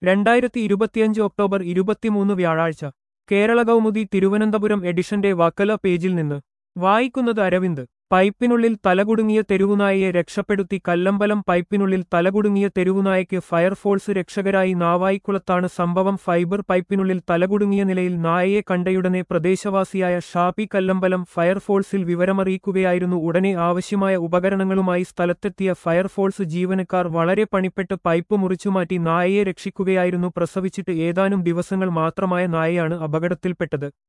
രണ്ടായിരത്തി ഇരുപത്തിയഞ്ച് ഒക്ടോബർ ഇരുപത്തിമൂന്ന് വ്യാഴാഴ്ച കേരള കൗമുദി തിരുവനന്തപുരം എഡിഷന്റെ വക്കല പേജിൽ നിന്ന് വായിക്കുന്നത് അരവിന്ദ് പൈപ്പിനുള്ളിൽ തലകുടുങ്ങിയ തെരുവുനായയെ രക്ഷപ്പെടുത്തി കല്ലമ്പലം പൈപ്പിനുള്ളിൽ തലകുടുങ്ങിയ തെരുവുനായയ്ക്ക് ഫയർഫോഴ്സ് രക്ഷകരായി നാവായിക്കുളത്താണ് സംഭവം ഫൈബർ പൈപ്പിനുള്ളിൽ തലകുടുങ്ങിയ നിലയിൽ നായയെ കണ്ടയുടനെ പ്രദേശവാസിയായ ഷാപ്പി കല്ലമ്പലം ഫയർഫോഴ്സിൽ വിവരമറിയിക്കുകയായിരുന്നു ഉടനെ ആവശ്യമായ ഉപകരണങ്ങളുമായി സ്ഥലത്തെത്തിയ ഫയർഫോഴ്സ് ജീവനക്കാർ വളരെ പണിപ്പെട്ട് പൈപ്പ് മുറിച്ചുമാറ്റി നായയെ രക്ഷിക്കുകയായിരുന്നു പ്രസവിച്ചിട്ട് ഏതാനും ദിവസങ്ങൾ മാത്രമായ നായയാണ് അപകടത്തിൽപ്പെട്ടത്